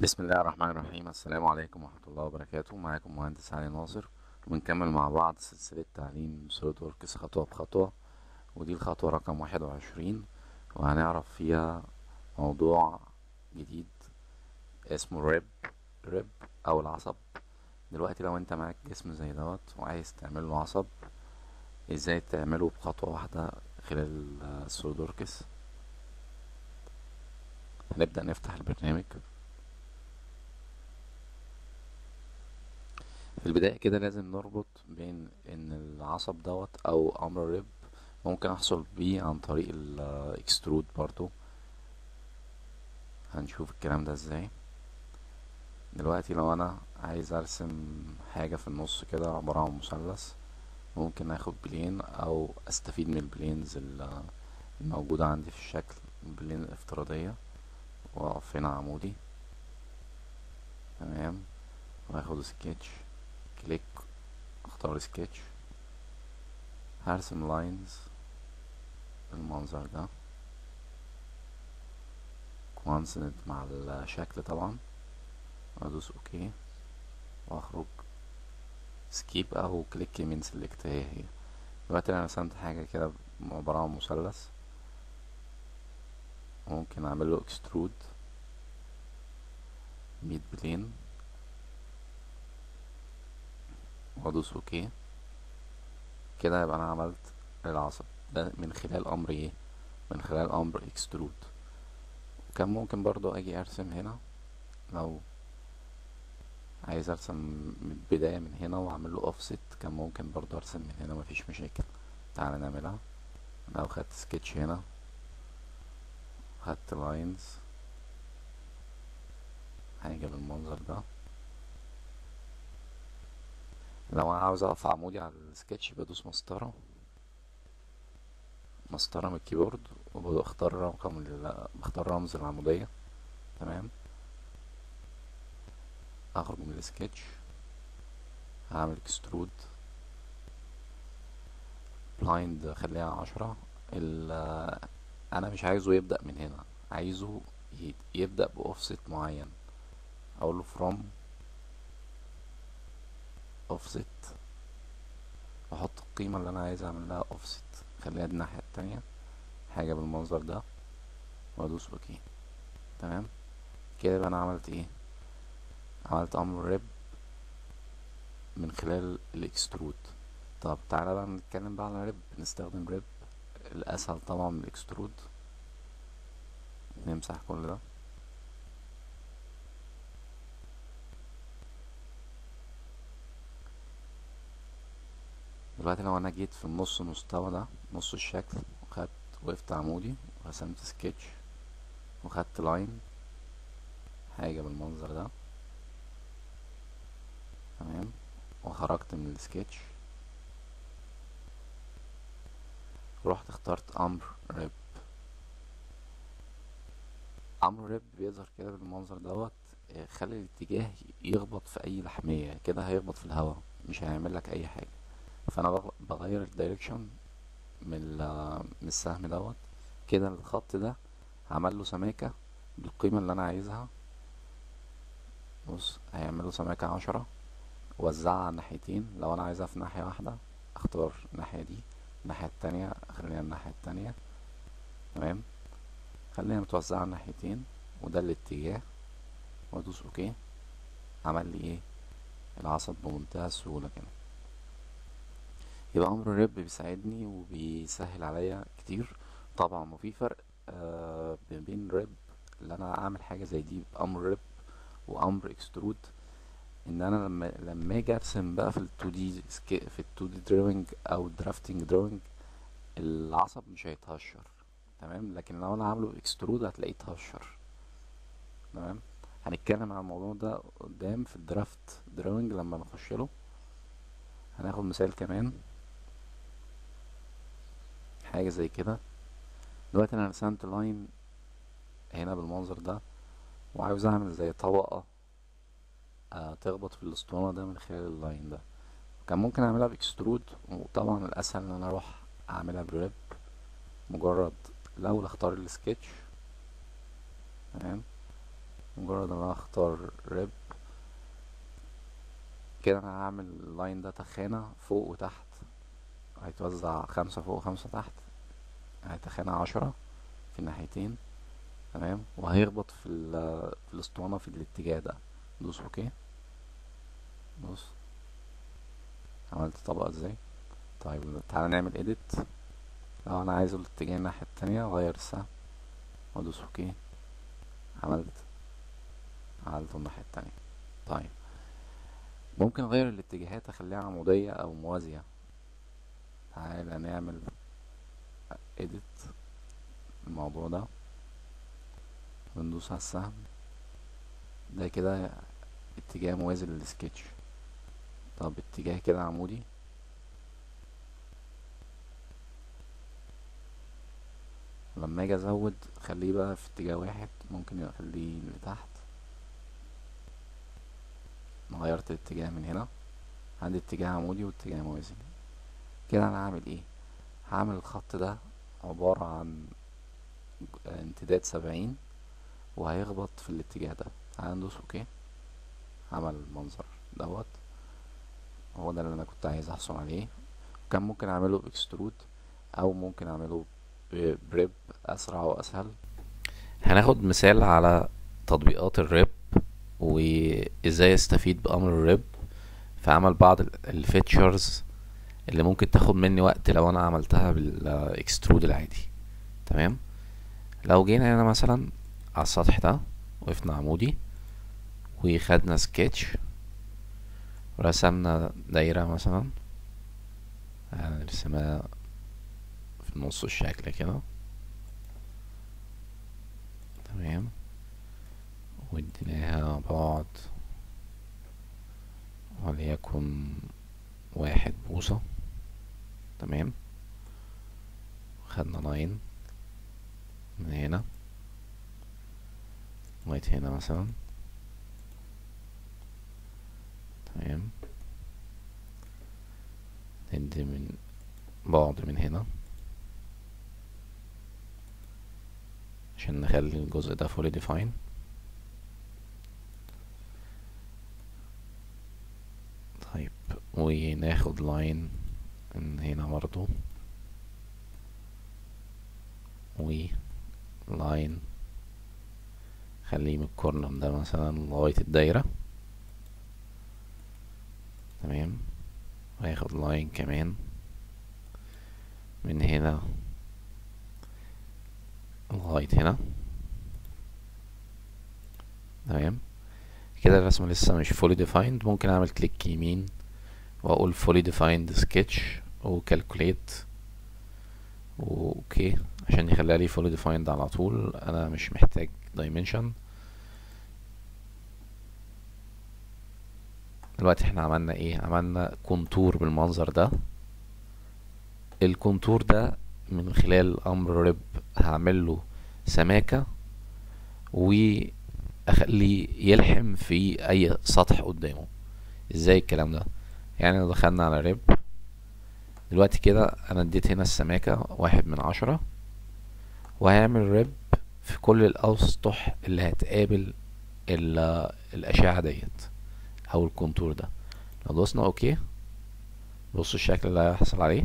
بسم الله الرحمن الرحيم السلام عليكم ورحمة الله وبركاته معاكم مهندس علي ناصر وبنكمل مع بعض سلسلة تعليم سوليد وركس خطوة بخطوة ودي الخطوة رقم واحد وعشرين وهنعرف فيها موضوع جديد اسمه ريب ريب أو العصب دلوقتي لو انت معاك جسم زي دوت وعايز تعمل له عصب ازاي تعمله بخطوة واحدة خلال السوليد وركس هنبدأ نفتح البرنامج في البداية كده لازم نربط بين ان العصب دوت او امر ريب ممكن احصل بيه عن طريق الاكسترود برضو هنشوف الكلام ده ازاي دلوقتي لو انا عايز ارسم حاجة في النص كده عبارة عن مثلث ممكن اخد بلين او استفيد من البلينز الموجودة عندي في الشكل البلين الافتراضية واقف هنا عمودي تمام واخد سكتش كليك اختار سكتش هرسم لاينز بالمنظر ده كوانسنت مع الشكل طبعا وادوس اوكي واخرج سكيب او كليك يمين سيلكت هي هي دلوقتي انا رسمت حاجة كده عبارة عن مثلث ممكن اعمله اكسترود ميد بلين وادوس اوكي كده يبقى انا عملت العصب ده من خلال امر ايه من خلال امر اكسترود وكان ممكن برضو اجي ارسم هنا لو عايز ارسم من البداية من هنا واعمل له اوفست كان ممكن برضو ارسم من هنا مفيش مشاكل تعالى نعملها لو خدت سكتش هنا خدت لاينز حاجة بالمنظر ده لو انا عاوز اقف عمودي على السكتش بدوس مسطرة مسطرة من الكيبورد وبختار رقم بختار رمز العمودية تمام اخرج من السكتش هعمل اكسترود بلايند خليها عشرة انا مش عايزه يبدأ من هنا عايزه يبدأ بأوفست معين اقول له from offset واحط القيمة اللي انا عايز اعمل لها offset خليها دي الناحية التانية حاجة بالمنظر ده وادوس اوكي تمام كده يبقى انا عملت ايه عملت امر ريب من خلال الاكسترود طب تعالى بقى نتكلم بقى على ريب نستخدم ريب الاسهل طبعا من الاكسترود نمسح كل ده دلوقتي لو انا جيت في النص مستوى ده نص الشكل وخدت وقفت عمودي ورسمت سكتش وخدت لاين حاجة بالمنظر ده تمام وخرجت من السكتش رحت اخترت امر ريب امر ريب بيظهر كده بالمنظر دوت خلي الاتجاه يخبط في اي لحمية كده هيخبط في الهواء مش هيعمل لك اي حاجة فانا بغير الدايركشن من من السهم دوت كده الخط ده عمل له سماكة بالقيمة اللي انا عايزها بص هيعمل له سماكة عشرة وزعها على الناحيتين لو انا عايزها في ناحية واحدة اختار الناحية دي الناحية التانية خليها الناحية التانية تمام خليها متوزعة على الناحيتين وده الاتجاه وادوس اوكي عمل لي ايه العصب بمنتهى السهولة كده يبقى امر الريب بيساعدني وبيسهل عليا كتير طبعا وفي فرق آه بين ريب اللي انا اعمل حاجه زي دي بامر ريب وامر اكسترود ان انا لما لما اجي ارسم بقى في ال2 دي في ال2 دي دروينج او درافتنج دروينج العصب مش هيتهشر تمام لكن لو انا عامله اكسترود هتلاقيه اتهشر تمام هنتكلم عن الموضوع ده قدام في الدرافت دروينج لما نخش له هناخد مثال كمان حاجة زي كده دلوقتي انا رسمت لاين هنا بالمنظر ده وعاوز اعمل زي طبقة آه تخبط في الاسطوانة ده من خلال اللاين ده كان ممكن اعملها باكسترود وطبعا الاسهل ان انا اروح اعملها بريب مجرد الاول اختار السكتش تمام مجرد ان انا اختار ريب كده انا هعمل اللاين ده تخانة فوق وتحت هيتوزع خمسة فوق وخمسة تحت هيتخانة عشرة في الناحيتين تمام وهيخبط في ال- في الاسطوانة في الاتجاه ده دوس اوكي بص عملت طبقة ازاي طيب تعالى نعمل edit لو انا عايزه الاتجاه الناحية التانية اغير السهم وادوس اوكي عملت عملته الناحية التانية طيب ممكن اغير الاتجاهات اخليها عمودية او موازية تعالى نعمل edit الموضوع ده وندوس على السهم ده كده اتجاه موازي للسكتش طب اتجاه كده عمودي لما اجي ازود خليه بقى في اتجاه واحد ممكن اخليه لتحت غيرت الاتجاه من هنا عندي اتجاه عمودي واتجاه موازي كده انا هعمل ايه هعمل الخط ده عبارة عن امتداد سبعين وهيخبط في الاتجاه ده تعال ندوس اوكي عمل المنظر دوت هو ده اللي انا كنت عايز احصل عليه كان ممكن اعمله باكسترود او ممكن اعمله بريب اسرع واسهل هناخد مثال على تطبيقات الريب وازاي استفيد بامر الريب في عمل بعض الفيتشرز اللي ممكن تاخد مني وقت لو انا عملتها بالاكسترود العادي تمام لو جينا هنا مثلا على السطح ده وقفنا عمودي وخدنا سكتش ورسمنا دايرة مثلا هنرسمها في نص الشكل كده تمام واديناها بعد وليكن واحد بوصة تمام خدنا لاين من هنا لغاية هنا مثلا تمام ندي من بعد من هنا عشان نخلي الجزء ده fully define طيب وناخد لاين من هنا برضو و لاين خليه من الكورنر ده مثلا لغاية الدايرة تمام وهياخد لاين كمان من هنا لغاية هنا تمام كده الرسمة لسه مش fully defined ممكن اعمل كليك يمين واقول fully defined sketch وكالكوليت اوكي عشان يخليها لي fully defined على طول انا مش محتاج dimension دلوقتي احنا عملنا ايه عملنا كونتور بالمنظر ده الكونتور ده من خلال امر ريب هعمل له سماكة واخليه يلحم في اي سطح قدامه ازاي الكلام ده يعني لو دخلنا على ريب دلوقتي كده انا اديت هنا السماكة واحد من عشرة وهيعمل ريب في كل الاسطح اللي هتقابل الاشعة ديت او الكونتور ده لو دوسنا اوكي بصوا الشكل اللي هيحصل عليه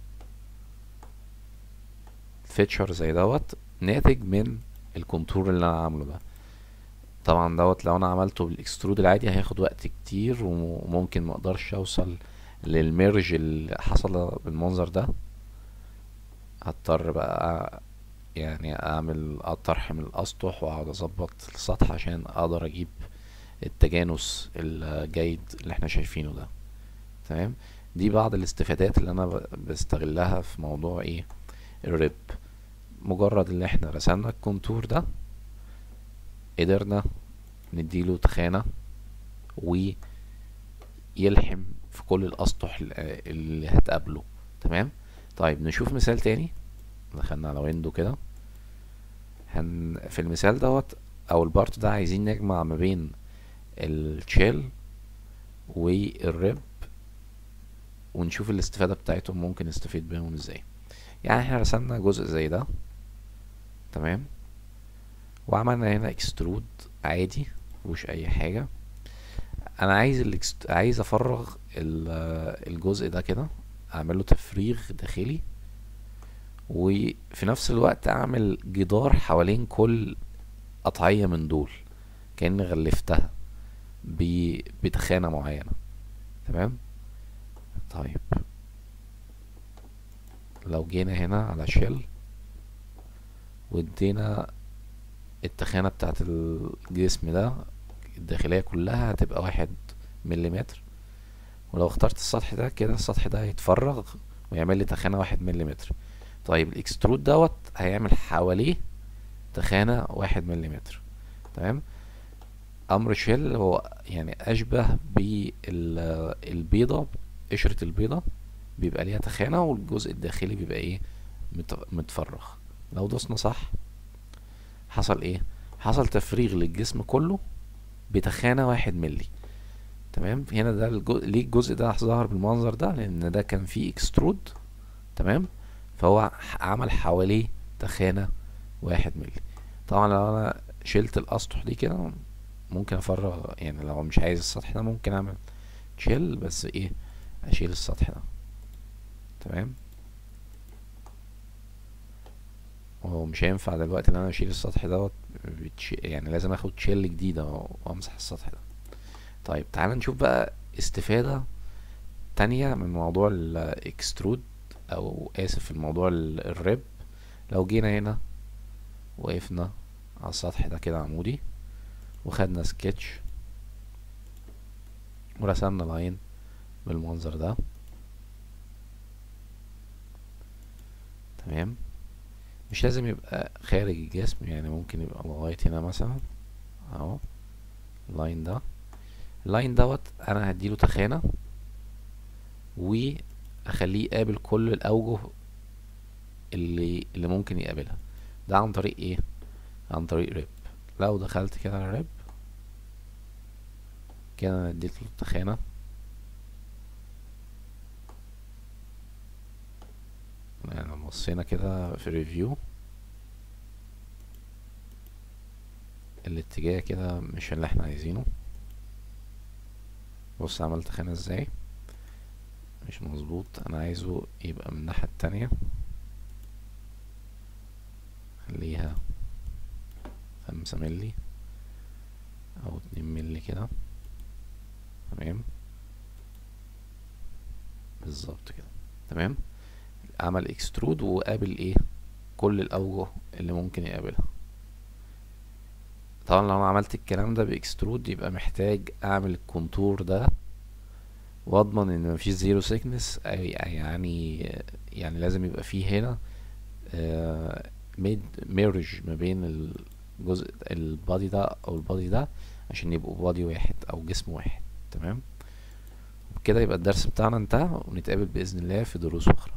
فيتشر زي دوت ناتج من الكونتور اللي انا عامله ده طبعا دوت لو انا عملته بالاكسترود العادي هياخد وقت كتير وممكن مقدرش اوصل للميرج اللي حصل بالمنظر ده هضطر بقى يعني اعمل اطرح من الاسطح واقعد اظبط السطح عشان اقدر اجيب التجانس الجيد اللي احنا شايفينه ده تمام دي بعض الاستفادات اللي انا بستغلها في موضوع ايه الريب مجرد اللي احنا رسمنا الكونتور ده قدرنا نديله تخانة ويلحم في كل الاسطح اللي هتقابله تمام طيب نشوف مثال تاني دخلنا على ويندو كده هن في المثال دوت او البارت ده عايزين نجمع ما بين الشيل والريب ونشوف الاستفادة بتاعتهم ممكن نستفيد بيهم ازاي يعني احنا رسمنا جزء زي ده تمام وعملنا هنا اكسترود عادي مفيهوش اي حاجه انا عايز الإكست... عايز افرغ ال- الجزء ده كده اعمله تفريغ داخلي وفي نفس الوقت اعمل جدار حوالين كل قطعية من دول كأني غلفتها ب... بتخانة معينة تمام طيب لو جينا هنا على شيل وادينا التخانة بتاعت الجسم ده الداخلية كلها هتبقى واحد مليمتر ولو اخترت السطح ده كده السطح ده هيتفرغ ويعمل لي تخانة واحد مليمتر طيب الاكسترود دوت هيعمل حواليه تخانة واحد مليمتر تمام امر شيل هو يعني اشبه بالبيضة قشرة البيضة بيبقى ليها تخانة والجزء الداخلي بيبقى ايه مت- متفرغ لو دوسنا صح حصل ايه حصل تفريغ للجسم كله بتخانة واحد ملي تمام هنا ده الجزء ليه الجزء ده ظهر بالمنظر ده لان ده كان فيه اكسترود تمام فهو ح- عمل حواليه تخانة واحد ملي طبعا لو انا شلت الاسطح دي كده ممكن افرغ يعني لو مش عايز السطح ده ممكن اعمل شيل بس ايه اشيل السطح ده تمام هو مش هينفع دلوقتي ان انا اشيل السطح دوت بتش... يعني لازم اخد شيل جديدة وامسح السطح ده طيب تعال نشوف بقى استفادة تانية من موضوع الاكسترود او اسف الموضوع ال- الريب لو جينا هنا وقفنا على السطح ده كده عمودي وخدنا سكتش ورسمنا لاين بالمنظر ده تمام مش لازم يبقى خارج الجسم يعني ممكن يبقى لغاية هنا مثلا اهو اللاين ده اللاين دوت انا هديله تخانة واخليه يقابل كل الاوجه اللي اللي ممكن يقابلها ده عن طريق ايه عن طريق ريب لو دخلت كده على ريب كده انا اديت له التخانة يعني لو بصينا كده في ريفيو الاتجاه كده مش اللي احنا عايزينه بص عملت خانة ازاي مش مظبوط انا عايزه يبقى من الناحية التانية خليها خمسة ملي او اتنين ملي كده تمام بالظبط كده تمام عمل اكسترود وقابل ايه كل الاوجه اللي ممكن يقابلها طبعا لو انا عملت الكلام ده باكسترود يبقى محتاج اعمل الكونتور ده واضمن ان مفيش زيرو سيكنس يعني يعني لازم يبقى فيه هنا ميد ميرج ما بين الجزء البادي ده او البادي ده عشان يبقوا بادي واحد او جسم واحد تمام وبكده يبقى الدرس بتاعنا انتهى ونتقابل بإذن الله في دروس أخرى